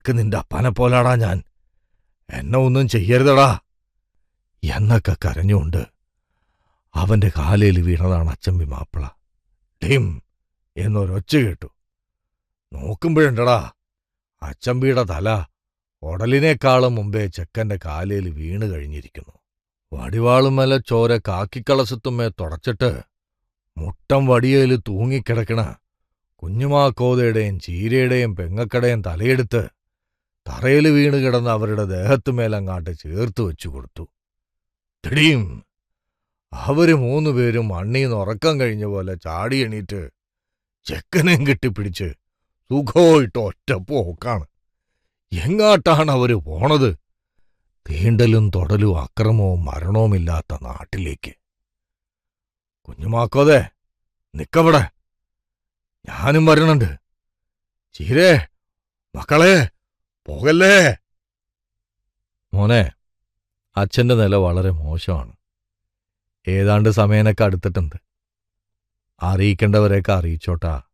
ക്ക് നിന്റെ അപ്പനെ പോലാടാ ഞാൻ എന്നെ ഒന്നും ചെയ്യരുതടാ എന്നൊക്കെ കരഞ്ഞുകൊണ്ട് അവന്റെ കാലയിൽ വീണതാണ് അച്ചമ്പി മാപ്പിള ഡിം എന്നൊരൊച്ച കേട്ടു നോക്കുമ്പോഴുണ്ടടാ അച്ചമ്പിയുടെ തല ഉടലിനേക്കാളും മുമ്പേ ചെക്കന്റെ കാലയിൽ വീണ് കഴിഞ്ഞിരിക്കുന്നു വടിവാളുമല ചോര കാക്കിക്കളസത്തുമ്മേ തുടച്ചിട്ട് മുട്ടം വടിയേല് തൂങ്ങിക്കിടക്കണ കുഞ്ഞുമാക്കോതയുടെയും ചീരയുടെയും പെങ്ങക്കടയും തലയെടുത്ത് തറയിൽ വീണ് കിടന്ന് അവരുടെ ദേഹത്തുമേലങ്ങാട്ട് ചേർത്ത് വെച്ചു കൊടുത്തു തിടിയും അവര് മൂന്നുപേരും മണ്ണീന്ന് ഉറക്കം കഴിഞ്ഞ പോലെ ചാടി എണീറ്റ് ചെക്കനെയും കെട്ടിപ്പിടിച്ച് സുഖമായിട്ട് ഒറ്റ പോക്കാണ് എങ്ങാട്ടാണ് അവര് പോണത് തീണ്ടലും തൊടലും അക്രമവും മരണവുമില്ലാത്ത നാട്ടിലേക്ക് കുഞ്ഞുമാക്കോതെ നിക്കവിടെ ഞാനും വരണുണ്ട് ചീരേ മക്കളെ പോകല്ലേ മോനെ അച്ഛന്റെ നില വളരെ മോശമാണ് ഏതാണ്ട് സമയനൊക്കെ അടുത്തിട്ടുണ്ട് അറിയിക്കേണ്ടവരെയൊക്കെ അറിയിച്ചോട്ടാ